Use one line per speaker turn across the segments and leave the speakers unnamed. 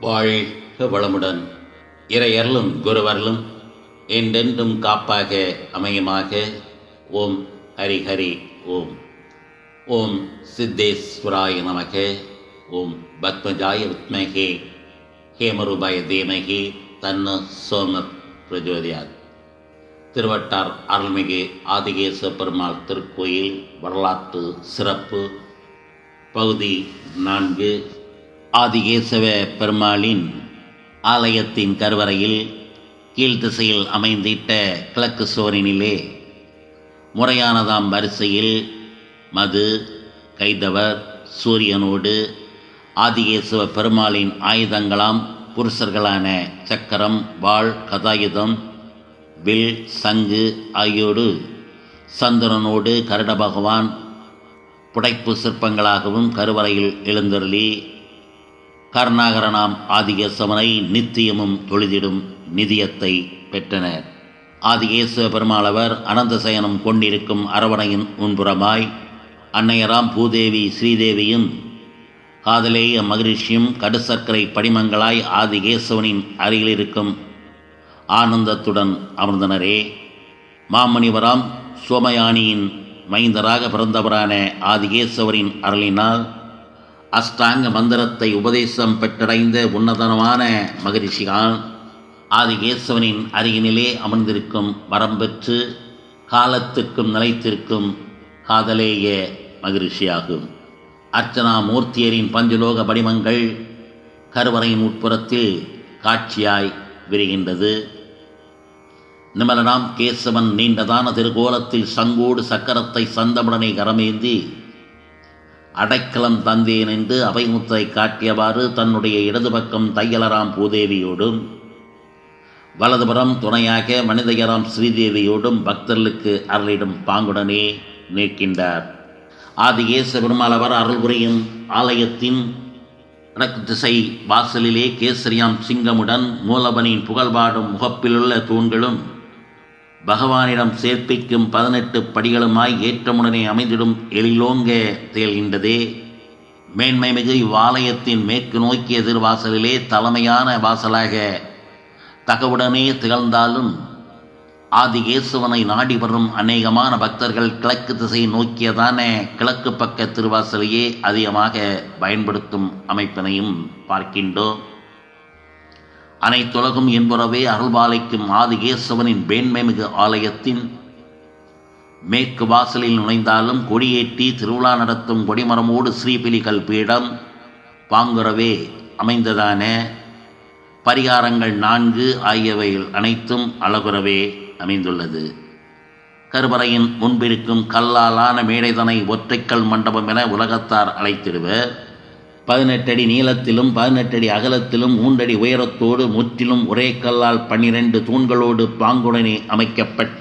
வாழ்க வளமுடன் இறையர்களும் குருவர்களும் என்றென்றும் காப்பாக அமையுமாக ஓம் ஹரி ஹரி ஓம் ஓம் சித்தேஸ்வராய நமக ஓம் பத்மஜாய வித்மகே ஹேமரூபாய தீமகி தன்ன சோம பிரஜோதியாத் திருவட்டார் அருள்மிகு ஆதிகேச பெருமாள் திருக்கோயில் வரலாற்று சிறப்பு பகுதி நான்கு ஆதிகேசவ பெருமாளின் ஆலயத்தின் கருவறையில் கீழ்த்திசையில் அமைந்திட்ட கிழக்கு சுவரினிலே முறையானதாம் வரிசையில் மது கைதவர் சூரியனோடு ஆதிகேசவ பெருமாளின் ஆயுதங்களாம் புருஷர்களான சக்கரம் வாள் கதாயுதம் வில் சங்கு ஆகியோடு சந்திரனோடு கருட பகவான் புடைப்பு சிற்பங்களாகவும் கருவறையில் எழுந்தருளி கருணாகரனாம் ஆதிகேசவனை நித்தியமும் தொழுதிடும் நிதியத்தை பெற்றனர் ஆதிகேசவ பெருமாளவர் அனந்த சயனம் கொண்டிருக்கும் அரவணையின் முன்புறமாய் அன்னையராம் பூதேவி ஸ்ரீதேவியும் காதலேய மகிழ்ச்சியும் கடுசர்க்கரை படிமங்களாய் ஆதிகேசவனின் அருகில் இருக்கும் ஆனந்தத்துடன் அமர்ந்தனரே மாமணிவராம் சோமயானியின் மைந்தராக பிறந்தவரான ஆதிகேசவரின் அருளினால் அஷ்டாங்க மந்திரத்தை உபதேசம் பெற்றடைந்த உன்னதனமான மகரிஷியால் ஆதிகேசவனின் அருகினிலே அமர்ந்திருக்கும் வரம் பெற்று காலத்துக்கும் நிலைத்திருக்கும் காதலேய மகிழ்ச்சியாகும் அர்ச்சனா மூர்த்தியரின் பஞ்சலோக படிமங்கள் கருவறையின் உட்புறத்தில் காட்சியாய் விரிகின்றது நிமலனாம் கேசவன் நீண்டதான திருக்கோலத்தில் சங்கோடு சக்கரத்தை சந்தமுடனை கரமேந்தி அடைக்கலம் தந்தேன் என்று அவைமுத்தை காட்டியவாறு தன்னுடைய இடது பக்கம் தையலராம் பூதேவியோடும் வலதுபுறம் துணையாக மனிதயராம் ஸ்ரீதேவியோடும் பக்தர்களுக்கு அருளிடும் பாங்குடனே நிற்கின்றார் ஆதிகேச பெருமாளவர் அருள் புரியும் ஆலயத்தின் வடக்கு திசை வாசலிலே கேசரியாம் சிங்கமுடன் மூலவனின் புகழ்பாடும் முகப்பிலுள்ள தூண்களும் பகவானிடம் சேர்ப்பிக்கும் பதினெட்டு படிகளுமாய் ஏற்றமுடனே அமைந்திடும் எழிலோங்க திகழ்கின்றதே மேன்மை மிகு இவ்வாலயத்தின் மேற்கு நோக்கிய திருவாசலிலே தலைமையான வாசலாக தகவுடனே திகழ்ந்தாலும் ஆதிகேசுவனை நாடி வரும் அநேகமான பக்தர்கள் கிழக்கு திசை நோக்கியதான கிழக்கு பக்க திருவாசலையே அதிகமாக பயன்படுத்தும் அமைப்பினையும் பார்க்கின்றோம் அனைத்துலகும் என்புறவே அருள்பாலைக்கும் ஆதிகேசவனின் மேன்மைமிகு ஆலயத்தின் மேற்கு வாசலில் நுழைந்தாலும் கொடியேற்றி திருவிழா நடத்தும் கொடிமரமோடு ஸ்ரீபிலிகள் பீடம் பாங்குறவே அமைந்ததான பரிகாரங்கள் நான்கு ஆகியவைகள் அனைத்தும் அழகுறவே அமைந்துள்ளது கருவறையின் முன்பிருக்கும் கல்லாலான மேடைதனை ஒற்றைக்கல் மண்டபம் என உலகத்தார் அழைத்திடுவர் பதினெட்டடி நீளத்திலும் பதினெட்டடி அகலத்திலும் மூன்றடி உயரத்தோடு முற்றிலும் ஒரே கல்லால் பன்னிரண்டு தூண்களோடு பாங்குடனே அமைக்கப்பட்ட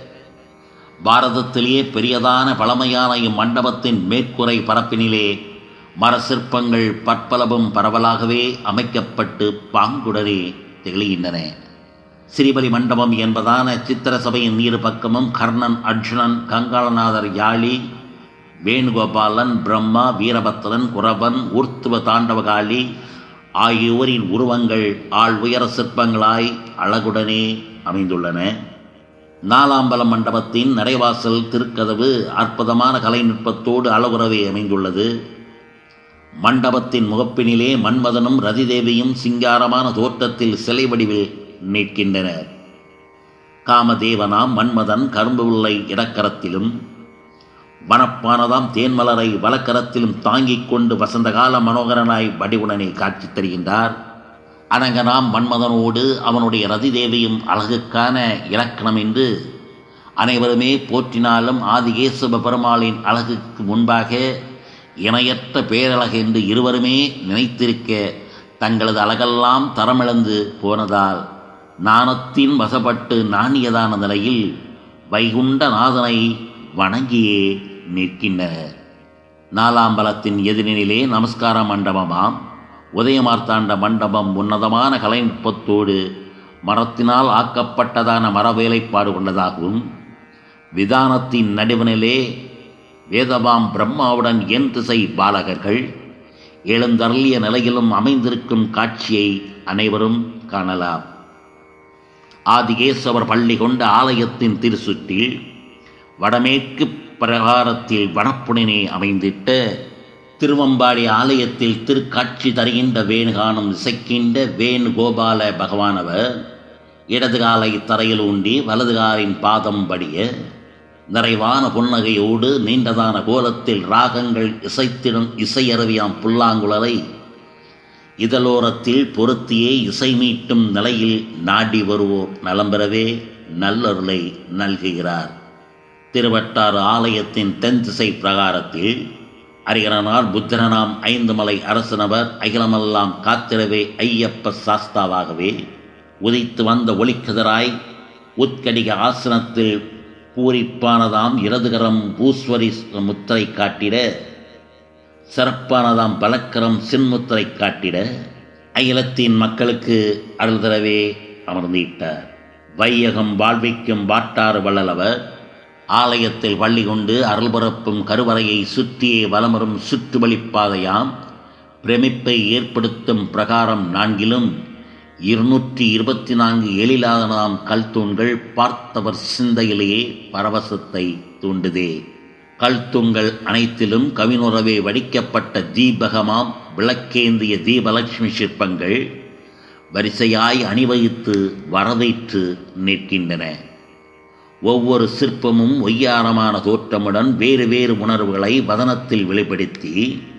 பாரதத்திலேயே பெரியதான பழமையான இம்மண்டபத்தின் மேற்கூரை பரப்பினிலே மர சிற்பங்கள் பற்பலவும் பரவலாகவே அமைக்கப்பட்டு பாங்குடனே திகழ்கின்றன சிறிபலி மண்டபம் என்பதான சித்திர சபையின் இரு பக்கமும் கர்ணன் அர்ஜுனன் கங்காளநாதர் யாழி வேணுகோபாலன் பிரம்மா வீரபத்ரன் குரவன் ஊர்த்துவ தாண்டவகாளி ஆகியோரின் உருவங்கள் ஆள் உயர சிற்பங்களாய் அழகுடனே அமைந்துள்ளன நாலாம்பலம் மண்டபத்தின் நடைவாசல் திருக்கதவு அற்புதமான கலைநுட்பத்தோடு அளவுறவே அமைந்துள்ளது மண்டபத்தின் முகப்பினிலே மன்மதனும் ரதிதேவியும் சிங்காரமான தோற்றத்தில் சிலை வடிவில் நிற்கின்றனர் காமதேவனாம் மன்மதன் கரும்பு உள்ளை இடக்கரத்திலும் வனப்பானதாம் தேன்மலரை வலக்கரத்திலும் தாங்கிக் கொண்டு வசந்தகால மனோகரனாய் வடிவுடனே காட்சி தருகின்றார் அனங்கனாம் மன்மதனோடு அவனுடைய ரதிதேவியும் அழகுக்கான இலக்கணம் என்று அனைவருமே போற்றினாலும் ஆதிகேசவ பெருமாளின் அழகுக்கு முன்பாக இணையற்ற பேரழகு என்று இருவருமே நினைத்திருக்க தங்களது அழகெல்லாம் தரமிழந்து போனதால் நாணத்தின் வசப்பட்டு நாணியதான நிலையில் வைகுண்ட நாதனை வணங்கியே நிற்கின்றனர் நாலாம்பலத்தின் எதிரினிலே நமஸ்கார மண்டபமாம் உதயமார்த்தாண்ட மண்டபம் உன்னதமான கலைநுட்பத்தோடு மரத்தினால் ஆக்கப்பட்டதான மர வேலைப்பாடு கொண்டதாகவும் விதானத்தின் நடுவனிலே வேதவாம் பிரம்மாவுடன் என் திசை பாலகர்கள் எழுந்தருளிய நிலையிலும் அமைந்திருக்கும் காட்சியை அனைவரும் காணலாம் ஆதிகேசவர் பள்ளி கொண்ட ஆலயத்தின் திருசுற்றில் வடமேற்கு பிரகாரத்தில் வனப்புடனே அமைந்திட்ட திருவம்பாடி ஆலயத்தில் திருக்காட்சி தருகின்ற வேணுகானம் இசைக்கின்ற வேணுகோபால பகவானவர் இடது காலை தரையில் ஊண்டி வலது காலின் பாதம் படிய நிறைவான புன்னகையோடு நீண்டதான கோலத்தில் ராகங்கள் இசைத்திடும் இசையருவியாம் புல்லாங்குழலை இதழோரத்தில் பொருத்தியே இசை மீட்டும் நிலையில் நாடி வருவோர் நலம் பெறவே நல்லருளை நல்குகிறார் திருவட்டாறு ஆலயத்தின் தென் திசை பிரகாரத்தில் அரிகரனார் புத்திரனாம் ஐந்து மலை அரசனவர் அகிலமெல்லாம் காத்திரவே ஐயப்ப சாஸ்தாவாகவே உதித்து வந்த ஒளிக்கதிராய் உத்கடிக ஆசனத்தில் பூரிப்பானதாம் இடதுகரம் பூஸ்வரி முத்திரை காட்டிட சிறப்பானதாம் பலக்கரம் சின்முத்திரை காட்டிட அகிலத்தின் மக்களுக்கு அருள் தரவே அமர்ந்திட்டார் வையகம் வாழ்விக்கும் வாட்டாறு வள்ளலவர் ஆலயத்தில் வள்ளி கொண்டு அருள் பரப்பும் கருவறையை சுற்றியே வலமரும் சுற்றுவழிப்பாதையாம் பிரமிப்பை ஏற்படுத்தும் பிரகாரம் நான்கிலும் இருநூற்றி இருபத்தி நான்கு எழிலாதனாம் கல் தூண்கள் பார்த்தவர் சிந்தையிலேயே பரவசத்தை தூண்டுதே கல் தூண்கள் அனைத்திலும் கவினுறவே வடிக்கப்பட்ட தீபகமாம் விளக்கேந்திய தீபலட்சுமி சிற்பங்கள் வரிசையாய் அணிவகித்து வரவேற்று நிற்கின்றன ஒவ்வொரு சிற்பமும் ஒய்யாரமான தோற்றமுடன் வேறு வேறு உணர்வுகளை வதனத்தில் வெளிப்படுத்தி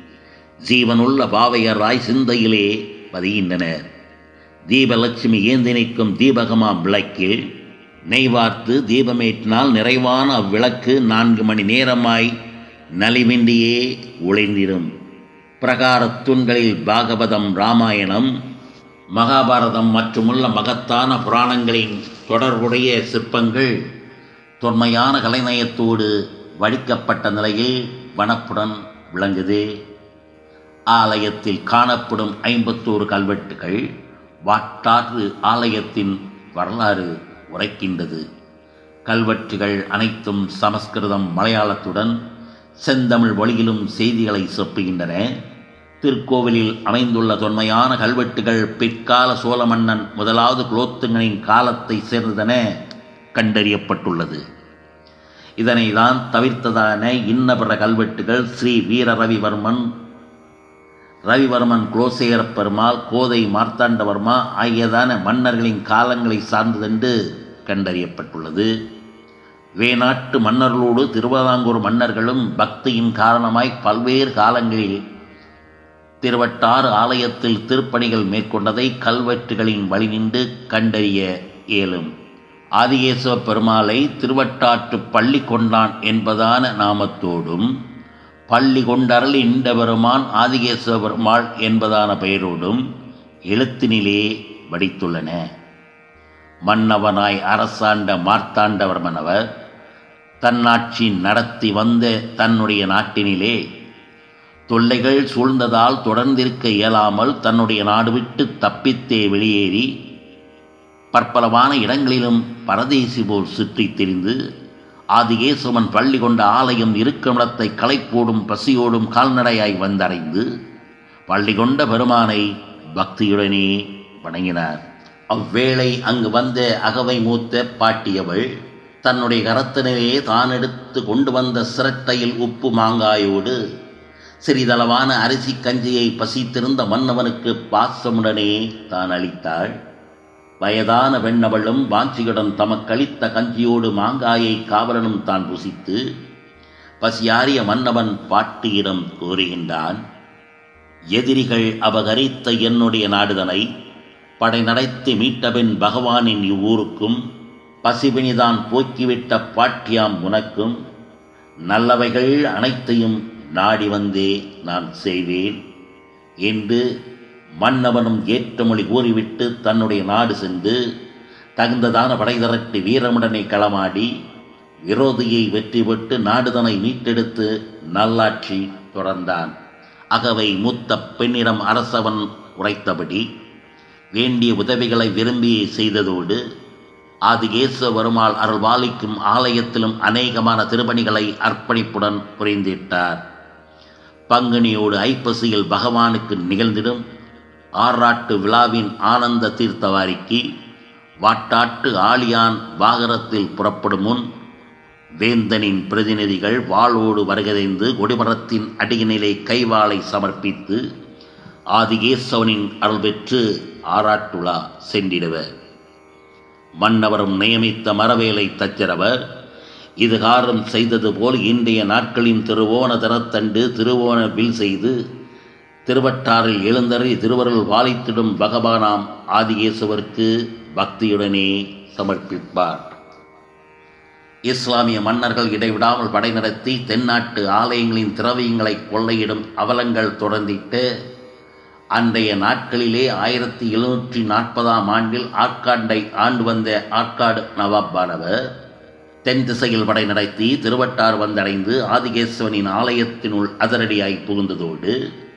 ஜீவனுள்ள பாவையராய் சிந்தையிலே பதிகின்றனர் தீபலட்சுமி ஏந்தி நிற்கும் தீபகமாம் விளக்கில் நெய்வார்த்து தீபமேற்றினால் நிறைவான அவ்விளக்கு நான்கு மணி நேரமாய் நலிவின்றியே ஒளிந்திடும் பிரகாரத் தூண்களில் பாகவதம் ராமாயணம் மகாபாரதம் மற்றுமுள்ள மகத்தான புராணங்களின் தொடர்புடைய சிற்பங்கள் தொன்மையான கலைநயத்தோடு வடிக்கப்பட்ட நிலையில் வனப்புடன் விளங்குது ஆலயத்தில் காணப்படும் ஐம்பத்தோரு கல்வெட்டுகள் வாட்டாற்று ஆலயத்தின் வரலாறு உரைக்கின்றது கல்வெட்டுகள் அனைத்தும் சமஸ்கிருதம் மலையாளத்துடன் செந்தமிழ் வழியிலும் செய்திகளை சொப்புகின்றன திருக்கோவிலில் அமைந்துள்ள தொன்மையான கல்வெட்டுகள் பிற்கால சோழ மன்னன் முதலாவது குலோத்துங்கனின் காலத்தை சேர்ந்ததென கண்டறியப்பட்டுள்ளது இதனை தான் தவிர்த்ததான இன்ன பிற கல்வெட்டுகள் ஸ்ரீ வீர ரவிவர்மன் ரவிவர்மன் குலோசேகர பெருமாள் கோதை மார்த்தாண்டவர்மா ஆகியதான மன்னர்களின் காலங்களை சார்ந்ததென்று கண்டறியப்பட்டுள்ளது வேநாட்டு மன்னர்களோடு திருவிதாங்கூர் மன்னர்களும் பக்தியின் காரணமாய் பல்வேறு காலங்களில் திருவட்டாறு ஆலயத்தில் திருப்பணிகள் மேற்கொண்டதை கல்வெட்டுகளின் வழி நின்று கண்டறிய இயலும் ஆதிகேசவ பெருமாளை திருவட்டாற்று பள்ளி கொண்டான் என்பதான நாமத்தோடும் பள்ளி கொண்டரல் இண்ட பெருமான் ஆதிகேசவ பெருமாள் என்பதான பெயரோடும் எழுத்தினிலே வடித்துள்ளன மன்னவனாய் அரசாண்ட மார்த்தாண்டவர்மனவர் தன்னாட்சி நடத்தி வந்த தன்னுடைய நாட்டினிலே தொல்லைகள் சூழ்ந்ததால் தொடர்ந்திருக்க இயலாமல் தன்னுடைய நாடு விட்டு தப்பித்தே வெளியேறி பற்பலவான இடங்களிலும் பரதேசி போல் சுற்றித் திரிந்து ஆதிகேசவன் பள்ளி கொண்ட ஆலயம் இருக்குமிடத்தை களைப்போடும் பசியோடும் கால்நடையாய் வந்தடைந்து பள்ளி கொண்ட பெருமானை பக்தியுடனே வணங்கினார் அவ்வேளை அங்கு வந்த அகவை மூத்த பாட்டியவள் தன்னுடைய கரத்தினரே தான் எடுத்து கொண்டு வந்த சிரட்டையில் உப்பு மாங்காயோடு சிறிதளவான அரிசி கஞ்சியை பசித்திருந்த மன்னவனுக்கு பாசமுடனே தான் அளித்தாள் வயதான பெண்ணவளும் வாஞ்சியுடன் தமக்களித்த கஞ்சியோடு மாங்காயை காவலனும் தான் புசித்து பசியாறிய மன்னவன் பாட்டியிடம் கூறுகின்றான் எதிரிகள் அபகரித்த என்னுடைய நாடுதனை படை நடத்தி மீட்டபின் பகவானின் இவ்வூருக்கும் பசிபினிதான் போக்கிவிட்ட பாட்டியாம் உனக்கும் நல்லவைகள் அனைத்தையும் நாடி வந்தே நான் செய்வேன் என்று மன்னவனும் ஏற்றமொழி கூறிவிட்டு தன்னுடைய நாடு சென்று தகுந்ததான படை திரட்டி வீரமுடனே களமாடி விரோதியை வெற்றி பெற்று நாடுதனை மீட்டெடுத்து நல்லாட்சி தொடர்ந்தான் அகவை மூத்த பெண்ணிடம் அரசவன் உரைத்தபடி வேண்டிய உதவிகளை விரும்பி செய்ததோடு ஆதிகேச வருமாள் அருள்வாளிக்கும் ஆலயத்திலும் அநேகமான திருப்பணிகளை அர்ப்பணிப்புடன் புரிந்திட்டார் பங்குனியோடு ஐப்பசியில் பகவானுக்கு நிகழ்ந்திடும் ஆறாட்டு விழாவின் ஆனந்த தீர்த்தவாரிக்கு வாட்டாட்டு ஆழியான் வாகரத்தில் புறப்படும் முன் வேந்தனின் பிரதிநிதிகள் வாளோடு வருகதைந்து கொடிமரத்தின் அடியினிலே கைவாளை சமர்ப்பித்து ஆதிகேசவனின் அருள் பெற்று ஆராட்டுலா சென்றிடுவர் மன்னவரும் நியமித்த மரவேலை தச்சிரவர் இதுகாரம் செய்தது போல் இன்றைய நாட்களின் திருவோண தினத்தண்டு திருவோண வில் செய்து திருவட்டாரில் எழுந்தறி திருவருள் வாழித்திடும் பகவானாம் ஆதிகேசவருக்கு பக்தியுடனே சமர்ப்பிப்பார் இஸ்லாமிய மன்னர்கள் இடைவிடாமல் படை நடத்தி தென்னாட்டு ஆலயங்களின் திரவியங்களை கொள்ளையிடும் அவலங்கள் தொடர்ந்திட்டு அன்றைய நாட்களிலே ஆயிரத்தி எழுநூற்றி நாற்பதாம் ஆண்டில் ஆற்காண்டை ஆண்டு வந்த ஆற்காடு நவாப்பானவர் தென் திசையில் படை நடத்தி திருவட்டார் வந்தடைந்து ஆதிகேசவனின் ஆலயத்தினுள் அதிரடியாய் புகுந்ததோடு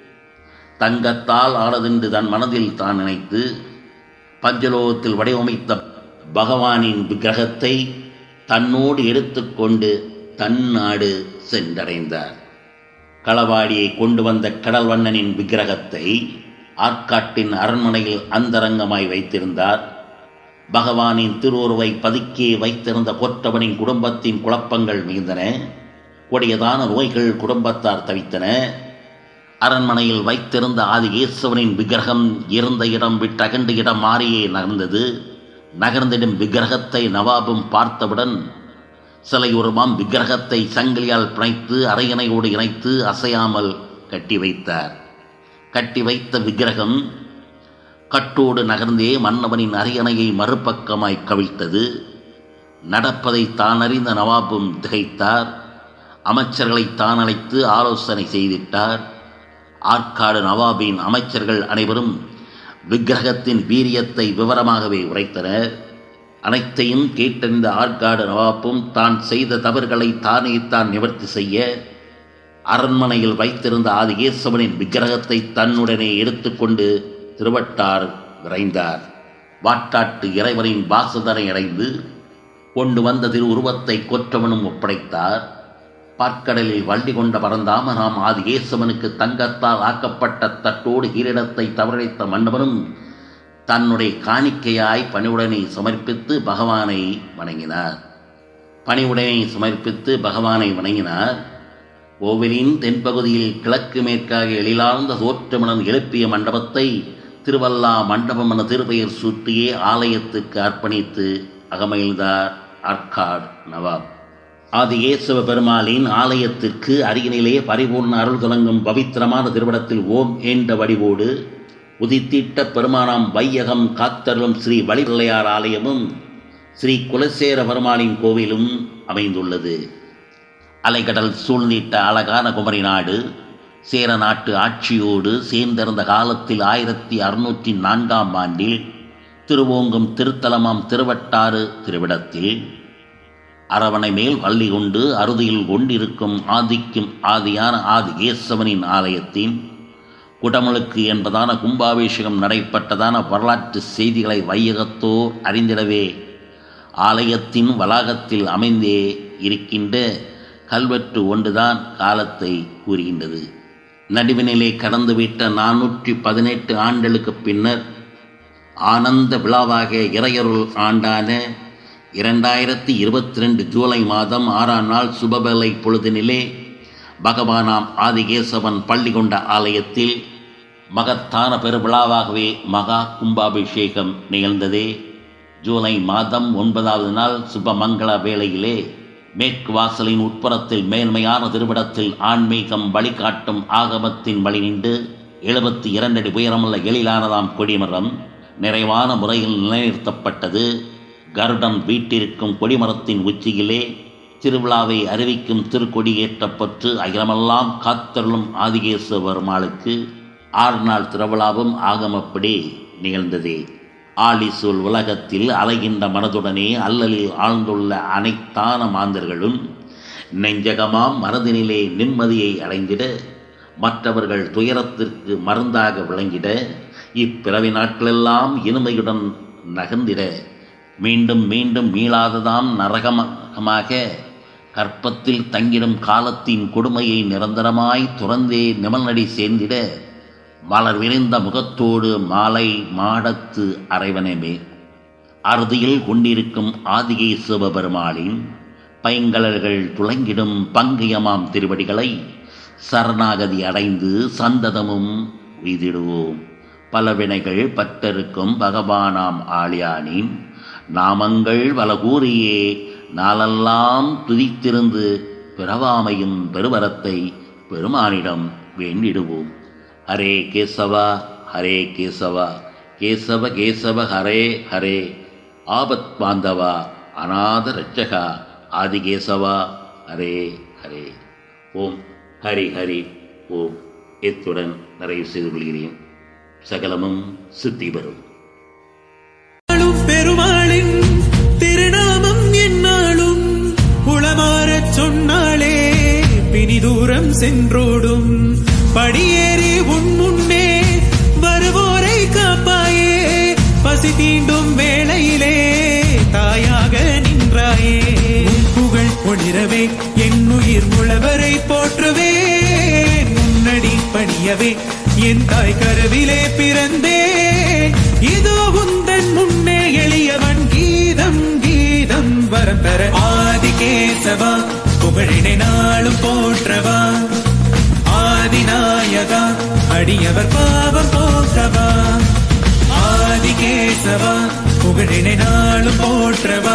தங்கத்தால் ஆனதென்று தன் மனதில் தான் நினைத்து பஞ்சலோகத்தில் வடிவமைத்த பகவானின் விக்கிரகத்தை தன்னோடு எடுத்துக்கொண்டு தன் நாடு சென்றடைந்தார் களவாடியை கொண்டு வந்த கடல்வண்ணனின் விக்கிரகத்தை ஆற்காட்டின் அரண்மனையில் அந்தரங்கமாய் வைத்திருந்தார் பகவானின் திருவுருவை பதுக்கி வைத்திருந்த பொற்றவனின் குடும்பத்தின் குழப்பங்கள் மிகுந்தன கொடியதான நோய்கள் குடும்பத்தார் தவித்தன அரண்மனையில் வைத்திருந்த ஆதிகேசவனின் விக்கிரகம் இருந்த இடம் விட்டு அகன்ற இடம் மாறியே நகர்ந்தது நகர்ந்திடும் விக்கிரகத்தை நவாபும் பார்த்தவுடன் சிலையுருமாம் விக்கிரகத்தை சங்கிலியால் பிணைத்து அரையணையோடு இணைத்து அசையாமல் கட்டி வைத்தார் கட்டி வைத்த விக்கிரகம் கட்டோடு நகர்ந்தே மன்னவனின் அரியணையை மறுபக்கமாய் கவிழ்த்தது நடப்பதை தான் அறிந்த நவாபும் திகைத்தார் அமைச்சர்களை தான் அழைத்து ஆலோசனை செய்திட்டார் ஆற்காடு நவாபின் அமைச்சர்கள் அனைவரும் விக்கிரகத்தின் வீரியத்தை விவரமாகவே உரைத்தனர் அனைத்தையும் கேட்டறிந்த ஆற்காடு நவாப்பும் தான் செய்த தவறுகளை தானே தான் நிவர்த்தி செய்ய அரண்மனையில் வைத்திருந்த ஆதிகேசவனின் விக்கிரகத்தை தன்னுடனே எடுத்துக்கொண்டு திருவட்டார் விரைந்தார் வாட்டாட்டு இறைவனின் வாசதனை அடைந்து கொண்டு வந்த திரு உருவத்தை கொற்றவனும் ஒப்படைத்தார் பாற்கடலில் வள்ளி கொண்ட பரந்தாமனாம் ஆதிகேசவனுக்கு தங்கத்தால் ஆக்கப்பட்ட தட்டோடு ஈரிடத்தை தவறழைத்த மன்னவனும் தன்னுடைய காணிக்கையாய் பணிவுடனை சமர்ப்பித்து பகவானை வணங்கினார் பணிவுடனை சமர்ப்பித்து பகவானை வணங்கினார் கோவிலின் தென்பகுதியில் கிழக்கு மேற்காக எழிலார்ந்த தோற்றமுடன் எழுப்பிய மண்டபத்தை திருவல்லா மண்டபம் என திருப்பெயர் சூட்டியே ஆலயத்துக்கு அர்ப்பணித்து அகமகிழ்ந்தார் அர்காட் நவாப் ஆதியேசவ பெருமாளின் ஆலயத்திற்கு அருகினிலே பரிபூர்ண அருள் தொடங்கும் பவித்திரமான திருவிடத்தில் ஓம் என்ற வடிவோடு உதித்திட்ட பெருமானாம் வையகம் காத்தருளும் ஸ்ரீ வழிபிள்ளையார் ஆலயமும் ஸ்ரீ குலசேர பெருமாளின் கோவிலும் அமைந்துள்ளது அலைக்கடல் சூழ்ந்திட்ட அழகான குமரி நாடு சேர நாட்டு ஆட்சியோடு சேர்ந்திருந்த காலத்தில் ஆயிரத்தி அறுநூற்றி நான்காம் ஆண்டில் திருவோங்கும் திருத்தலமாம் திருவட்டாறு திருவிடத்தில் அரவணை மேல் வள்ளி கொண்டு அறுதியில் கொண்டிருக்கும் ஆதிக்கும் ஆதியான ஆதிகேசவனின் ஆலயத்தின் குடமுழுக்கு என்பதான கும்பாபிஷேகம் நடைபெற்றதான வரலாற்று செய்திகளை வையகத்தோர் அறிந்திடவே ஆலயத்தின் வளாகத்தில் அமைந்தே இருக்கின்ற கல்வெட்டு ஒன்றுதான் காலத்தை கூறுகின்றது நடுவினிலே கடந்துவிட்ட நானூற்றி பதினெட்டு ஆண்டுகளுக்கு பின்னர் ஆனந்த விழாவாக இறையருள் ஆண்டான இரண்டாயிரத்தி இருபத்தி ரெண்டு ஜூலை மாதம் ஆறாம் நாள் சுபபலை பொழுதினிலே பகவானாம் ஆதிகேசவன் பள்ளி கொண்ட ஆலயத்தில் மகத்தான பெருவிழாவாகவே மகா கும்பாபிஷேகம் நிகழ்ந்ததே ஜூலை மாதம் ஒன்பதாவது நாள் சுபமங்கள வேளையிலே மேற்கு வாசலின் உட்புறத்தில் மேன்மையான திருவிடத்தில் ஆன்மீகம் வழிகாட்டும் ஆகமத்தின் வழி நின்று எழுபத்தி இரண்டடி உயரமுள்ள எழிலானதாம் கொடிமரம் நிறைவான முறையில் நிலைநிறுத்தப்பட்டது கருடன் வீட்டிற்கும் கொடிமரத்தின் உச்சியிலே திருவிழாவை அறிவிக்கும் திருக்கொடி ஏற்றப்பட்டு அகிலமெல்லாம் காத்தருளும் ஆதிகேச பெருமாளுக்கு ஆறு நாள் திருவிழாவும் ஆகமப்படி நிகழ்ந்தது ஆலிசூல் உலகத்தில் அலைகின்ற மனதுடனே அல்லலில் ஆழ்ந்துள்ள அனைத்தான மாந்தர்களும் நெஞ்சகமாம் மனதினிலே நிம்மதியை அடைந்திட மற்றவர்கள் துயரத்திற்கு மருந்தாக விளங்கிட இப்பிறவி நாட்களெல்லாம் இனிமையுடன் நகர்ந்திட மீண்டும் மீண்டும் மீளாததாம் நரகமாக கற்பத்தில் தங்கிடும் காலத்தின் கொடுமையை நிரந்தரமாய் துறந்தே நிமல்நடி சேர்ந்திட மலர் விரிந்த முகத்தோடு மாலை மாடத்து அரைவனமே அறுதியில் கொண்டிருக்கும் ஆதிகை சிவபெருமாளின் பைங்கலர்கள் துளங்கிடும் பங்கியமாம் திருவடிகளை சரணாகதி அடைந்து சந்ததமும் உய்திடுவோம் பல வினைகள் பட்டருக்கும் பகவானாம் ஆளியானின் நாமங்கள் பல கூறியே நாளெல்லாம் துதித்திருந்து பிறவாமையும் பெருவரத்தை பெருமானிடம் வேண்டிடுவோம் ஹரே கேசவா ஹரே கேசவா கேசவ கேசவ ஹரே ஹரே ஆபத் பாந்தவா அநாத ரட்சகா ஆதிகேசவா ஹரே ஹரே ஓம் ஹரி ஹரி ஓம் இத்துடன் நிறைவு செய்து கொள்கிறேன் சகலமும் சித்தி வரும்
நாளும் பெருமாளின் திருநாமம் என்னாலும் உளமாறச் சொன்னாளே பினி தூரம் சென்றோடும் படியேறி உன் முன்னே வருவோரை காப்பாயே பசி தீண்டும் வேளையிலே தாயாக நின்றாயே உன் புகழ் ஒளிரவே என் உயிர் உழவரை போற்றுவே முன்னடி பணியவே என் தாய் கருவிலே பிறந்தே இதோ உந்தன் முன்னே எளியவன் கீதம் கீதம் வரம் தர ஆதிகேசவா புகழினை நாளும் போற்றவா ஆதிநாயகா அடியவர் பாவம் போற்றவா ஆதிகேசவா புகழினை நாளும் போற்றவா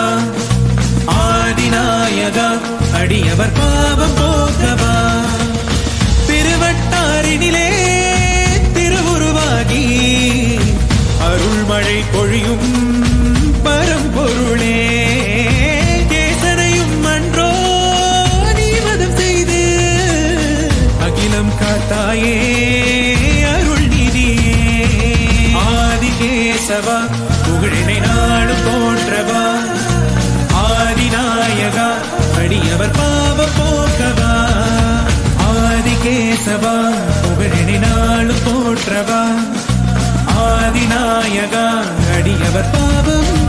ஆதிநாயகா அடியவர் பாவம் போக்கவா திருவட்டாரினிலே திருவுருவாகி அருள்மழை பொழியும் பரம்பொருளே கேசனையும் அன்றோ நீ மதம் செய்து அகிலம் காத்தாயே அருள் நிதியே ஆதிகேசவா புகழினை நாடு போன்றவா ஆதிநாயகா அடியவர் பாவ போக்கவா ஆதிகேசவா புகழினை நாடு போற்றவா ஆதிநாயகா அடியவர் பாவம்